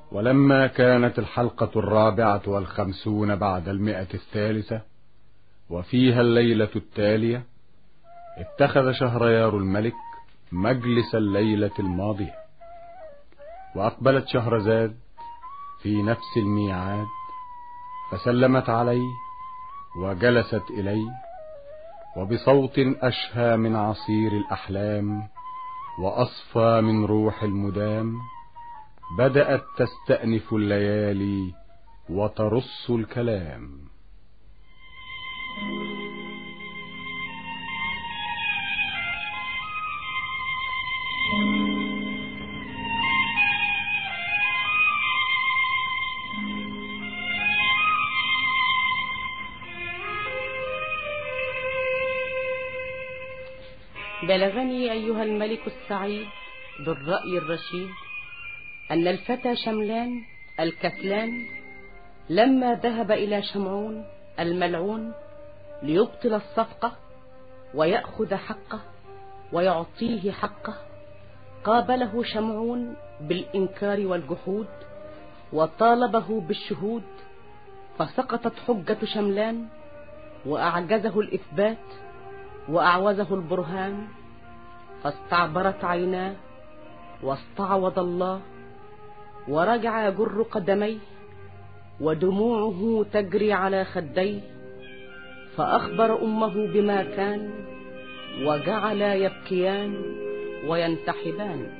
ولما كانت الحلقة الرابعة والخمسون بعد المئة الثالثة وفيها الليلة التالية اتخذ شهريار الملك مجلس الليلة الماضية وأقبلت شهرزاد في نفس الميعاد فسلمت عليه وجلست إليه وبصوت أشهى من عصير الأحلام وأصفى من روح المدام بدأت تستأنف الليالي وترص الكلام بلغني أيها الملك السعيد ذو الرأي الرشيد أن الفتى شملان الكسلان لما ذهب إلى شمعون الملعون ليبطل الصفقة ويأخذ حقه ويعطيه حقه قابله شمعون بالإنكار والجحود وطالبه بالشهود فسقطت حجة شملان وأعجزه الإثبات وأعوزه البرهان فاستعبرت عيناه واستعوض الله ورجع يجر قدميه ودموعه تجري على خديه فأخبر أمه بما كان وجعلا يبكيان وينتحبان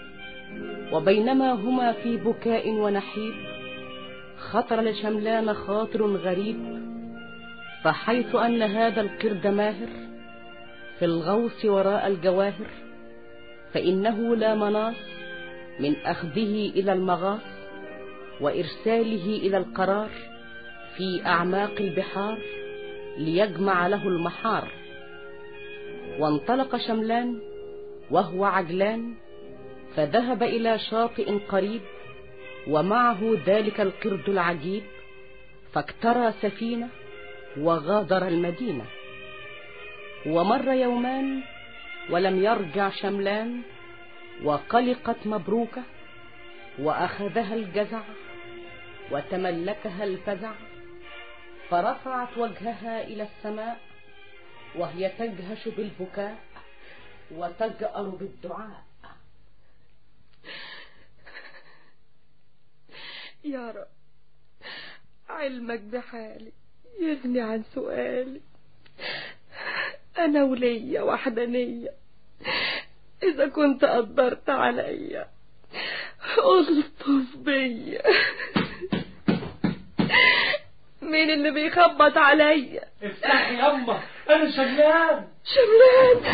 وبينما هما في بكاء ونحيب خطر لشملان خاطر غريب فحيث أن هذا القرد ماهر في الغوص وراء الجواهر فإنه لا مناص من أخذه إلى المغاص وإرساله إلى القرار في أعماق البحار ليجمع له المحار وانطلق شملان وهو عجلان فذهب إلى شاطئ قريب ومعه ذلك القرد العجيب فاكترى سفينة وغادر المدينة ومر يومان ولم يرجع شملان وقلقت مبروكة وأخذها الجزع وتملكها الفزع فرفعت وجهها إلى السماء وهي تجهش بالبكاء وتجأر بالدعاء يا رب علمك بحالي يغني عن سؤالي أنا وليا وحدانية إذا كنت قدرت عليا ألطف بيا مين اللي بيخبط عليا افتحي يما انا شملان شملان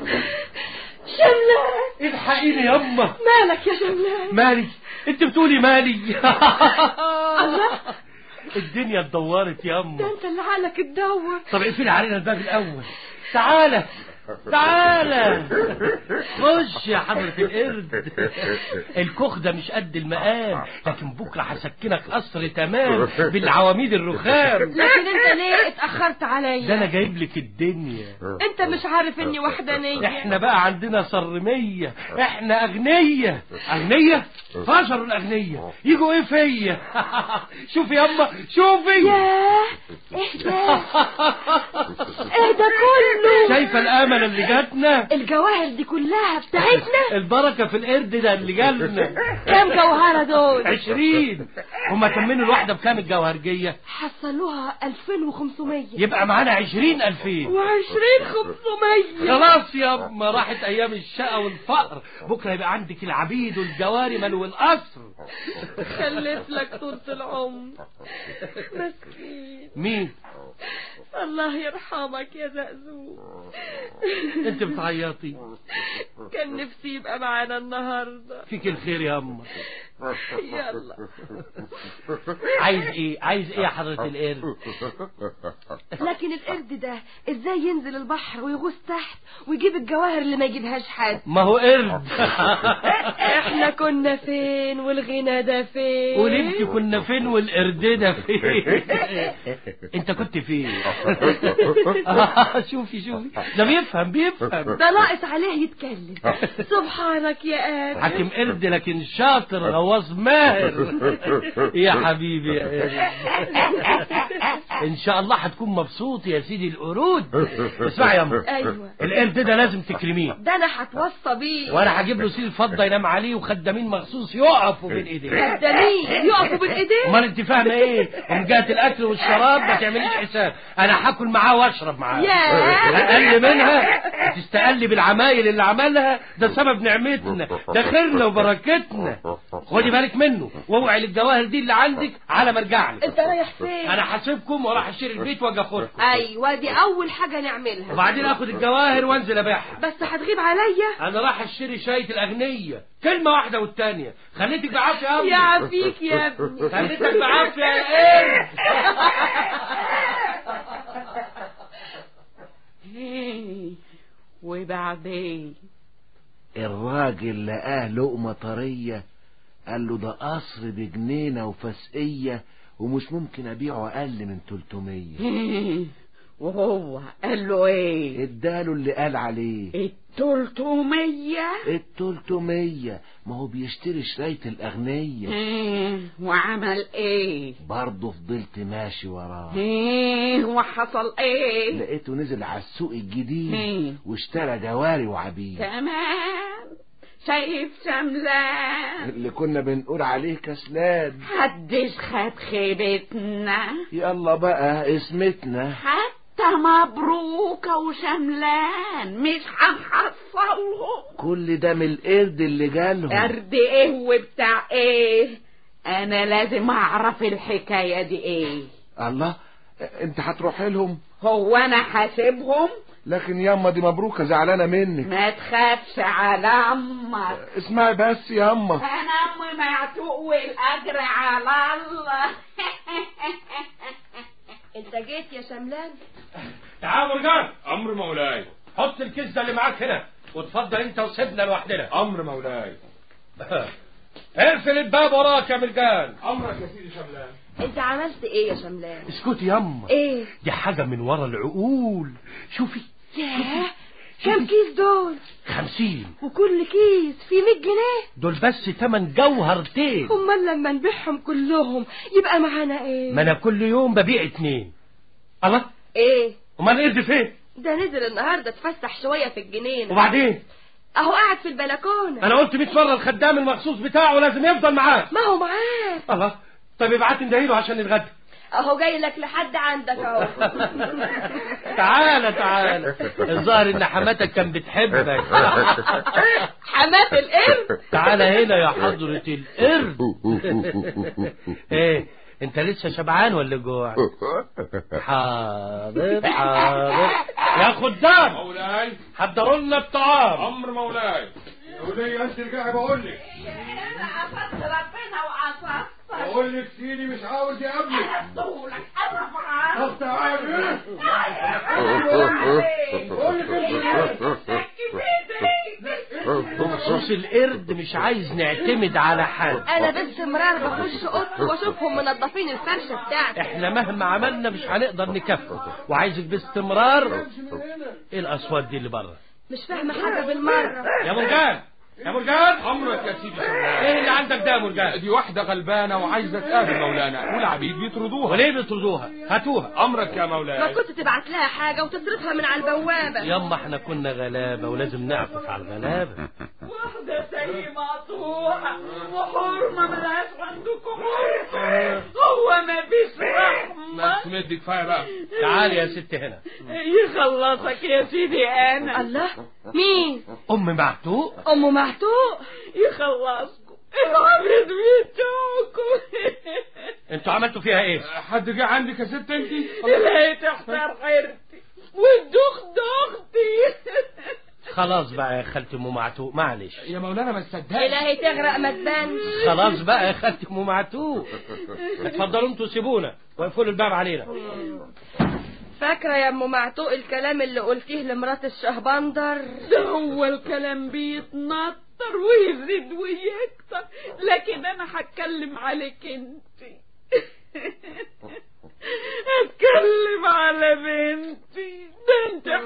شملان الحقيني يما مالك يا شملان مالي انت بتقولي مالي الله الدنيا اتدورت ده يما انت اللي عقلك تدور طب اقفلي علينا الباب الاول تعالى تعالى خش يا حضرة القرد الكوخ ده مش قد المقام لكن بكرة هسكنك قصر تمام بالعواميد الرخام لكن انت ليه اتأخرت ده عليا انا جايب لك الدنيا انت مش عارف اني وحدانية احنا بقى عندنا صرمية احنا اغنية اغنية فشروا الاغنية يجوا ايه فيا شوفي يما شوفي ياه ايه ده ايه ده كله شايفة الامل اللي جاتنا الجواهر دي كلها بتاعتنا البركة في القرد ده اللي جالنا كام جوهرة دول عشرين هما كملوا الواحدة بكام الجوهرجية حصلوها 2500 يبقى معانا عشرين ألفين وعشرين خمسمية خلاص يا اما راحت ايام الشقا والفقر بكره يبقى عندك العبيد والجواري ملو القصر خلف لك طولة العمر مسكين مين الله يرحمك يا زقزوق انت بتعيطي كان نفسي يبقى معانا النهارده فيك الخير يا اما يلا عايز ايه عايز ايه يا حضرة القرد لكن القرد ده ازاي ينزل البحر ويغوص تحت ويجيب الجواهر اللي ما يجيبهاش حد ما هو قرد احنا كنا فين والغنى ده فين وانت كنا فين والقرد ده فين انت كنت فين شوفي شوفي ده بيفهم بيفهم ده ناقص عليه يتكلم سبحانك يا آدم حاكم قرد لكن شاطر غواص جواز ماهر يا حبيبي يا قرد ان شاء الله هتكون مبسوط يا سيدي القرود اسمع يا ام ايوه القرد ده لازم تكرميه ده انا هتوصى بيه وانا هجيب له سيل فضه ينام عليه وخدامين مخصوص يقفوا بين ايديه خدامين يقفوا بين ايديه امال انت فاهمه ايه ومن جهه الاكل والشراب ما تعمليش حساب انا هاكل معاه واشرب معاه ياه. اقل منها تستقل بالعمايل اللي عملها ده سبب نعمتنا ده خيرنا وبركتنا خدي بالك منه واوعي للجواهر دي اللي عندك على ما ارجع لك انت رايح فين انا هسيبكم وراح اشتري البيت واجي اخدكم ايوه دي اول حاجه نعملها وبعدين اخد الجواهر وانزل ابيعها بس هتغيب عليا انا راح اشتري شاية الاغنية كلمة واحدة والتانية خليتك بعافية يا يا أمي. عفيك يا ابني خليتك بعافية يا قرد وبعدين الراجل لقاه لقمة طرية قال له ده قصر بجنينة وفسقية ومش ممكن أبيعه أقل من 300 وهو قال له ايه اداله اللي قال عليه التلتمية ال 300 ما هو بيشتري شراية الأغنية وعمل ايه برضه فضلت ماشي وراه ايه وحصل ايه لقيته نزل على السوق الجديد مم. واشترى جواري وعبيد تمام شايف شملان اللي كنا بنقول عليه كسلان حدش خد خيبتنا يلا بقى اسمتنا حتى مبروكة وشملان مش هنحصلهم كل ده من القرد اللي جالهم قرد ايه وبتاع ايه انا لازم اعرف الحكاية دي ايه الله انت هتروح لهم هو انا حاسبهم لكن ياما دي مبروكة زعلانة منك ما تخافش على امك اسمعي بس ياما انا امي معتوق والاجر على الله انت جيت يا شملان تعال مرجان امر مولاي حط الكيس ده اللي معاك هنا واتفضل انت وسيبنا لوحدنا امر مولاي اقفل الباب وراك يا مرجان امرك يا سيدي شملان انت عملت ايه يا شملان اسكتي يما ايه دي حاجة من ورا العقول شوفي ياه كم كيس دول خمسين وكل كيس فيه 100 جنيه دول بس تمن جوهرتين امال لما نبيعهم كلهم يبقى معانا ايه ما انا كل يوم ببيع اتنين الله ايه امال القرد فين ده نزل النهارده اتفسح شويه في الجنينه وبعدين اهو قاعد في البلكونه انا قلت 100 مره الخدام المخصوص بتاعه لازم يفضل معاه ما هو معاه الله طب ابعت ندهيله عشان نتغدى اهو جاي لك لحد عندك اهو تعالى تعالى الظاهر ان حماتك كان بتحبك حمات القرد تعالى هنا يا حضرة القرد ايه انت لسه شبعان ولا جوع حاضر حاضر يا خدام مولاي حضروا لنا الطعام امر مولاي مولاي انت رجعي بقول لك عصت ربنا وعصت بقول لك سيدي مش عاوز يقابلك طولك انا معاك طب تعالي بخصوص القرد مش عايز نعتمد على حد انا باستمرار بخش اوضتي واشوفهم منظفين الفرشه بتاعتي احنا مهما عملنا مش هنقدر نكفي وعايزك باستمرار ايه الاصوات دي اللي بره مش فاهمه حاجه بالمره يا مرجان يا مرجان امرك يا سيدي شملان ايه اللي عندك ده يا مرجان دي واحدة غلبانة وعايزة تقابل مولانا والعبيد بيطردوها وليه بترضوها هاتوها امرك يا ما مولاي كنت تبعت لها حاجه وتصرفها من على البوابه يما احنا كنا غلابة ولازم نعطف على الغلابة واحدة زي مقطوعة وحرمة ملهاش عندكم حرمة هو ما فيش ما رحمة سمعت كفاية بقى تعالي يا ست هنا يخلصك يا سيدي أنا الله مين ام معتوق ام معتوق يخلصكم العبيد بتوعكم انتوا عملتوا فيها ايه حد جه عندك يا ست انت تلاقي تحتار حيرتي والدخ دختي خلاص بقى يا خالتي ام معتوق معلش يا مولانا ما تصدقش الهي تغرق ما تبانش خلاص بقى يا خالتي ام معتوق اتفضلوا انتوا سيبونا واقفلوا الباب علينا فاكره يا ام معتوق الكلام اللي قلتيه لمرات الشهبندر ده هو الكلام بيتنطر ويزيد ويكتر لكن انا هتكلم عليك انت اتكلم على بنتي ده انت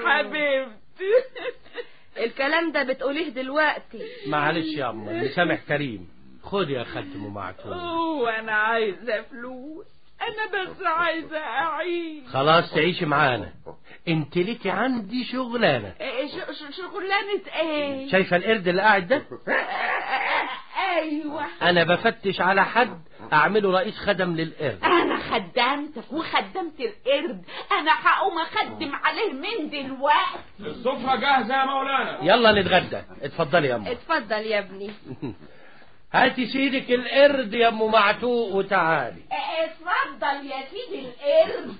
حبيبتي الكلام ده بتقوليه دلوقتي معلش يا اما مسامح كريم خد يا خالتي ام معتوه هو انا عايزة فلوس انا بس عايزة اعيش خلاص تعيشي معانا انت ليكي عندي شغلانه إيه، ش- ش- شغلانة ايه شايفه القرد اللي قاعد ده ايوه انا بفتش على حد اعمله رئيس خدم للقرد انا خدمتك وخدمت القرد انا هقوم اخدم عليه من دلوقتي السفرة جاهزة يا مولانا يلا نتغدى اتفضلي يا ام اتفضل يا ابني هاتي سيدك القرد يا ام معتوق وتعالي اتفضل يا سيدي القرد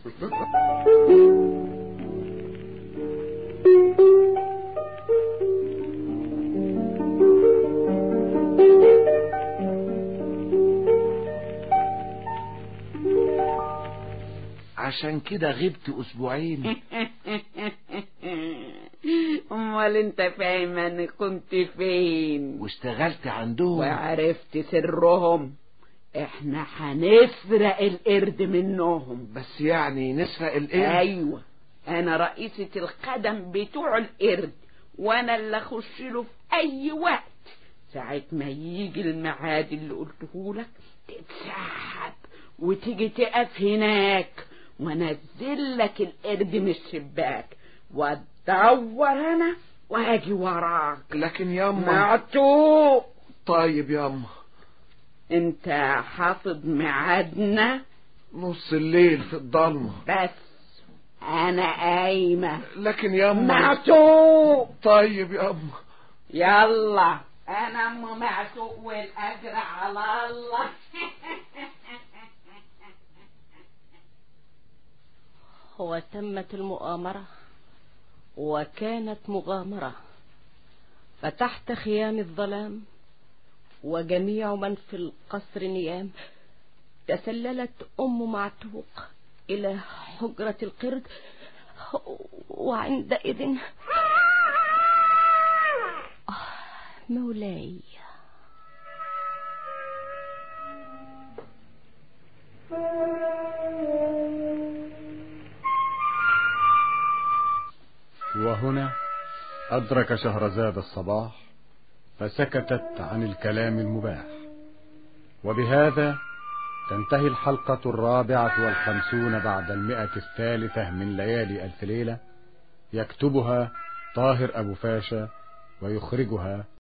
عشان كده غبت اسبوعين امال انت فاهم انا كنت فين واشتغلت عندهم وعرفت سرهم احنا هنسرق القرد منهم بس يعني نسرق القرد ايوه انا رئيسة الخدم بتوع القرد وانا اللي اخش له في اي وقت ساعة ما يجي الميعاد اللي قلته لك تتسحب وتيجي تقف هناك وانزل لك القرد من الشباك وادور انا واجي وراك لكن ياما معتوق طيب ياما انت حافظ ميعادنا نص الليل في الضلمة بس انا قايمه لكن ياما معتوق طيب ياما يلا انا ام معتوق والاجر على الله وتمت المؤامرة وكانت مغامرة فتحت خيام الظلام وجميع من في القصر نيام تسللت أم معتوق إلى حجرة القرد وعندئذ آه، مولاي وهنا أدرك شهرزاد الصباح فسكتت عن الكلام المباح وبهذا تنتهي الحلقة الرابعة والخمسون بعد المئة الثالثة من ليالي ألف ليلة يكتبها طاهر أبو فاشا ويخرجها